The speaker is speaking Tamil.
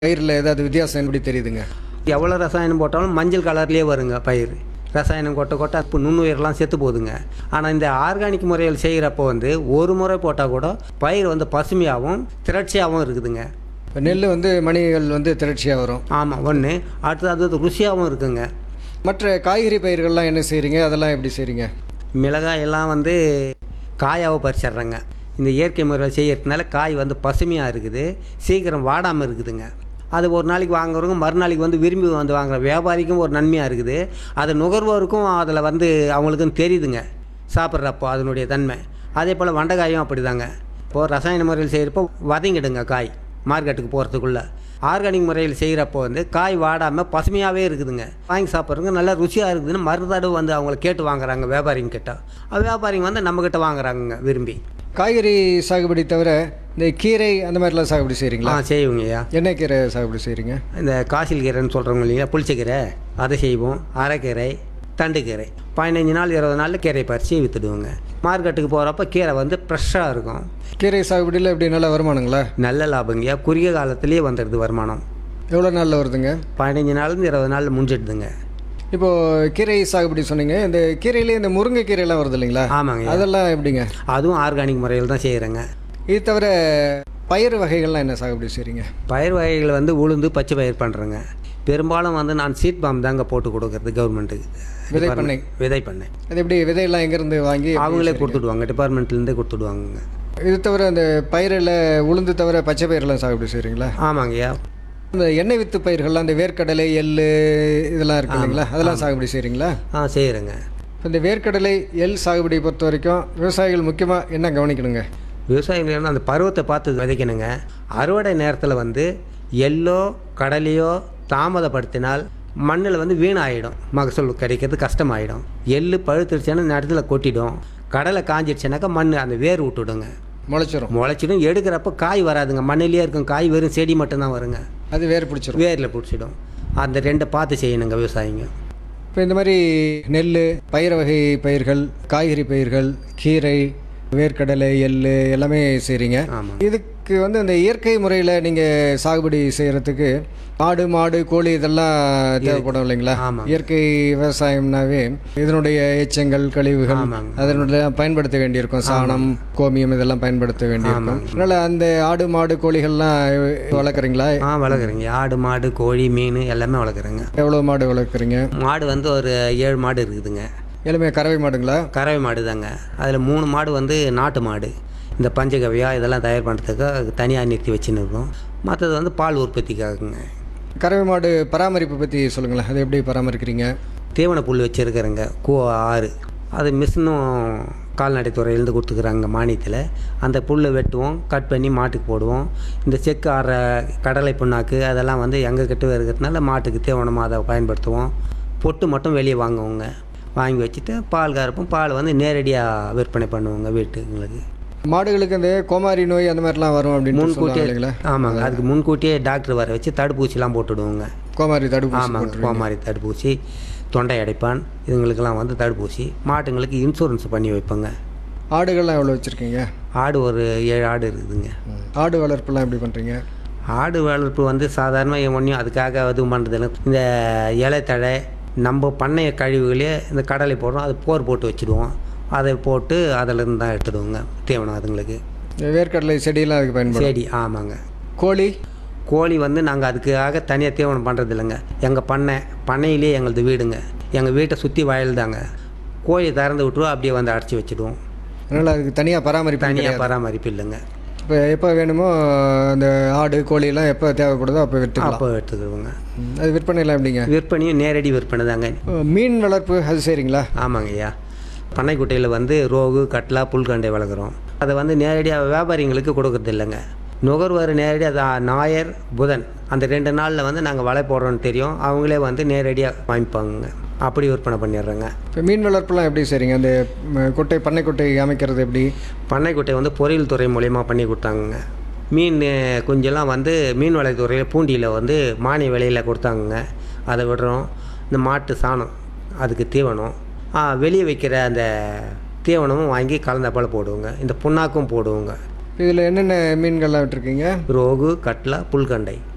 பயிரில் ஏதாவது வித்தியாசம் எப்படி தெரியுதுங்க எவ்வளோ ரசாயனம் போட்டாலும் மஞ்சள் கலர்லேயே வருங்க பயிர் ரசாயனம் கொட்ட கொட்ட இப்போ நுண்ணுயிரெலாம் செத்து போகுதுங்க ஆனால் இந்த ஆர்கானிக் முறையில் செய்கிறப்போ வந்து ஒரு முறை போட்டால் கூட பயிர் வந்து பசுமையாகவும் திரட்சியாகவும் இருக்குதுங்க இப்போ நெல் வந்து மணிகள் வந்து திரட்சியாக வரும் ஆமாம் ஒன்று அடுத்தது அது ருசியாகவும் இருக்குங்க மற்ற காய்கறி பயிர்கள்லாம் என்ன செய்கிறீங்க அதெல்லாம் எப்படி செய்கிறீங்க மிளகாய் எல்லாம் வந்து காயாவை பறிச்சிட்றேங்க இந்த இயற்கை முறையில் செய்யறதுனால காய் வந்து பசுமையாக இருக்குது சீக்கிரம் வாடாமல் இருக்குதுங்க அது ஒரு நாளைக்கு வாங்குறவங்க மறுநாளைக்கு வந்து விரும்பி வந்து வாங்குற வியாபாரிக்கும் ஒரு நன்மையாக இருக்குது அது நுகர்வோருக்கும் அதில் வந்து அவங்களுக்கும் தெரியுதுங்க சாப்பிட்றப்போ அதனுடைய தன்மை அதே போல் வண்டைக்காயும் அப்படி தாங்க இப்போது ரசாயன முறையில் செய்கிறப்போ வதங்கிடுங்க காய் மார்க்கெட்டுக்கு போகிறதுக்குள்ளே ஆர்கானிக் முறையில் செய்கிறப்போ வந்து காய் வாடாமல் பசுமையாகவே இருக்குதுங்க வாங்கி சாப்பிட்றவங்க நல்லா ருசியாக இருக்குதுன்னு மறுதடவை வந்து அவங்கள கேட்டு வாங்குறாங்க வியாபாரிங்க கிட்ட அது வியாபாரிங்க வந்து நம்மக்கிட்ட வாங்குறாங்க விரும்பி காய்கறி சாகுபடி தவிர இந்த கீரை அந்த மாதிரிலாம் சாகுபடி செய்கிறீங்களா ஆ செய்வோங்கய்யா என்ன கீரை சாகுபடி செய்கிறீங்க இந்த காசில் கீரைன்னு சொல்கிறவங்க இல்லைங்களா புளிச்சக்கீரை அதை செய்வோம் அரைக்கீரை தண்டுக்கீரை பதினஞ்சு நாள் இருபது நாளில் கீரை பறித்து விற்றுடுவோங்க மார்க்கெட்டுக்கு போகிறப்ப கீரை வந்து ஃப்ரெஷ்ஷாக இருக்கும் கீரை சாகுபடியில் எப்படி நல்ல வருமானங்களா நல்ல லாபங்கய்யா குறுகிய காலத்திலேயே வந்துடுது வருமானம் எவ்வளோ நாளில் வருதுங்க பதினஞ்சு நாள்லேருந்து இருபது நாளில் முடிஞ்சிடுதுங்க இப்போது கீரை சாகுபடி சொன்னீங்க இந்த கீரையிலே இந்த முருங்கை கீரையெல்லாம் வருது இல்லைங்களா ஆமாங்க அதெல்லாம் எப்படிங்க அதுவும் ஆர்கானிக் முறையில் தான் செய்கிறேங்க இது தவிர பயிர் வகைகள்லாம் என்ன சாகுபடி செய்கிறீங்க பயிர் வகைகள் வந்து உளுந்து பச்சை பயிர் பண்ணுறேங்க பெரும்பாலும் வந்து நான் சீட் பாம் தாங்க போட்டு கொடுக்கறது கவர்மெண்ட்டுக்கு விதை பண்ணை. விதை பண்ணை அது எப்படி விதையெல்லாம் எங்கேருந்து வாங்கி எப்படி அவங்களே செய்றீங்க? கொடுத்துடுவாங்க டிபார்ட்மெண்ட்லேருந்தே கொடுத்துடுவாங்க இது தவிர அந்த பயிரில் உளுந்து தவிர பச்சை பயிரெல்லாம் சாகுபடி செய்கிறீங்களா ஆமாங்கய்யா இந்த எண்ணெய் வித்து பயிர்கள்லாம் இந்த வேர்க்கடலை எள்ளு இதெல்லாம் இருக்கு இல்லைங்களா அதெல்லாம் சாகுபடி செய்கிறீங்களா ஆ செய்கிறேங்க இந்த வேர்க்கடலை எள் சாகுபடி பொறுத்த வரைக்கும் விவசாயிகள் முக்கியமாக என்ன கவனிக்கணுங்க விவசாயிகள் அந்த பருவத்தை பார்த்து விதைக்கணுங்க அறுவடை நேரத்தில் வந்து எள்ளோ கடலையோ தாமதப்படுத்தினால் மண்ணில் வந்து வீணாயிடும் மகசூல் கிடைக்கிறது கஷ்டமாயிடும் எள்ளு பழுத்துருச்சுன்னா நேரத்தில் கொட்டிடும் கடலை காஞ்சிடுச்சுனாக்கா மண் அந்த வேர் விட்டுடுங்க முளைச்சிரும் முளைச்சிடும் எடுக்கிறப்ப காய் வராதுங்க மண்ணிலேயே இருக்கும் காய் வெறும் செடி மட்டும்தான் வருங்க அது வேர் பிடிச்சிரும் வேரில் பிடிச்சிடும் அந்த ரெண்டை பார்த்து செய்யணுங்க விவசாயிங்க இப்போ இந்த மாதிரி நெல் பயிர் வகை பயிர்கள் காய்கறி பயிர்கள் கீரை வேர்க்கடலை எள்ளு எல்லாமே செய்கிறீங்க ஆமாம் இதுக்கு வந்து அந்த இயற்கை முறையில் நீங்கள் சாகுபடி செய்கிறதுக்கு ஆடு மாடு கோழி இதெல்லாம் தேவைப்படும் இல்லைங்களா ஆமாம். இயற்கை விவசாயம்னாவே இதனுடைய எச்சங்கள் கழிவுகள் ஆமாங்க. அதனுடைய பயன்படுத்த வேண்டியிருக்கும் சாணம் கோமியம் இதெல்லாம் பயன்படுத்த வேண்டியிருக்கும் அதனால் அந்த ஆடு மாடு கோழிகள்லாம் வளர்க்குறீங்களா ஆ வளர்க்குறேங்க ஆடு மாடு கோழி மீன் எல்லாமே வளர்க்குறேங்க எவ்வளோ மாடு வளர்க்குறீங்க மாடு வந்து ஒரு ஏழு மாடு இருக்குதுங்க எல்லாமே கறவை மாடுங்களா கறவை மாடு தாங்க அதில் மூணு மாடு வந்து நாட்டு மாடு இந்த பஞ்சகவ்யா இதெல்லாம் தயார் பண்ணுறதுக்கு தனியாக நிறுத்தி வச்சுன்னு இருக்கோம் மற்றது வந்து பால் உற்பத்திக்காகுங்க கறவை மாடு பராமரிப்பு பற்றி சொல்லுங்களேன் அது எப்படி பராமரிக்கிறீங்க தீவன புல் வச்சுருக்கிறேங்க கூ ஆறு அது மிஷினும் கால்நடைத்துறையிலேருந்து கொடுத்துக்குறாங்க மானியத்தில் அந்த புல்லை வெட்டுவோம் கட் பண்ணி மாட்டுக்கு போடுவோம் இந்த செக்கு ஆடுற கடலை புண்ணாக்கு அதெல்லாம் வந்து எங்கள் கிட்ட இருக்கிறதுனால மாட்டுக்கு தீவனமாக அதை பயன்படுத்துவோம் பொட்டு மட்டும் வெளியே வாங்குவோங்க வாங்கி வச்சுட்டு பால் கறப்போம் பால் வந்து நேரடியாக விற்பனை பண்ணுவோங்க வீட்டுங்களுக்கு மாடுகளுக்கு அந்த கோமாரி நோய் அந்த மாதிரிலாம் வரும் அப்படின்னு சொல்லுவாங்க முன்கூட்டியே இல்லைங்களா ஆமாங்க அதுக்கு முன்கூட்டியே டாக்டர் வர வச்சு தடுப்பூசிலாம் போட்டுடுவோங்க கோமாரி தடுப்பூசி ஆமாங்க கோமாரி தடுப்பூசி தொண்டை அடைப்பான் இதுங்களுக்கெல்லாம் வந்து தடுப்பூசி மாட்டுங்களுக்கு இன்சூரன்ஸ் பண்ணி வைப்போங்க ஆடுகள்லாம் எவ்வளோ வச்சுருக்கீங்க ஆடு ஒரு ஏழு ஆடு இருக்குதுங்க ஆடு வளர்ப்புலாம் எப்படி பண்ணுறீங்க ஆடு வளர்ப்பு வந்து சாதாரணமாக ஒன்றையும் அதுக்காக எதுவும் பண்ணுறதில்ல இந்த இலைத்தழை நம்ம பண்ணைய கழிவுகளே இந்த கடலை போடுறோம் அது போர் போட்டு வச்சுடுவோம் அதை போட்டு அதிலிருந்து தான் எடுத்துடுவோங்க தீவனம் அதுங்களுக்கு இந்த வேர்க்கடலை செடியெல்லாம் அதுக்கு பயன்படும் செடி ஆமாங்க கோழி கோழி வந்து நாங்கள் அதுக்காக தனியாக தீவனம் பண்ணுறது இல்லைங்க எங்கள் பண்ணை பண்ணையிலே எங்களது வீடுங்க எங்கள் வீட்டை சுற்றி வயல் தாங்க கோழி திறந்து விட்டுருவோம் அப்படியே வந்து அடைச்சி வச்சுடுவோம் அதனால் அதுக்கு தனியாக பராமரிப்பு தனியாக பராமரிப்பு இல்லைங்க இப்போ எப்போ வேணுமோ அந்த ஆடு கோழியெல்லாம் எப்போ தேவைப்படுதோ அப்போ விற்றுக்கலாம் அப்போ எடுத்துக்கிடுவோங்க ம், அது விற்பனைலாம் எப்படிங்க விற்பனையும் நேரடி விற்பனை தாங்க ஓ, மீன் வளர்ப்பு அது சரிங்களா ஆமாங்க ஐயா பண்ணைக்குட்டையில் வந்து ரோகு கட்லா புல்கண்டை வளர்க்குறோம் அதை வந்து நேரடியாக வியாபாரிங்களுக்கு கொடுக்கறது இல்லைங்க நுகர்வோர் நேரடியாக அது ஞாயர் புதன் அந்த ரெண்டு நாளில் வந்து நாங்கள் வலை போடுறோன்னு தெரியும் அவங்களே வந்து நேரடியாக வாங்கிப்பாங்க அப்படி விற்பனை பண்ணிடுறோங்க இப்போ மீன் வளர்ப்புலாம் எப்படி சரிங்க அந்த ம், குட்டை பண்ணை குட்டை அமைக்கிறது எப்படி பண்ணைக்குட்டை வந்து பொறியியல் துறை மூலயமா பண்ணி கொடுத்தாங்கங்க மீன் குஞ்செல்லாம் வந்து மீன்வளத்துறையில் பூண்டியில் வந்து மானிய விலையில் கொடுத்தாங்கங்க அதை விடுறோம் இந்த மாட்டு சாணம் அதுக்கு தீவனம் ஆ, வெளியே வைக்கிற அந்த தீவனமும் வாங்கி கலந்தப்பால போடுவோங்க இந்த புண்ணாக்கும் போடுவோங்க இதில் என்னென்ன மீன்கள்லாம் விட்டுருக்கீங்க ரோகு கட்லா புல்கண்டை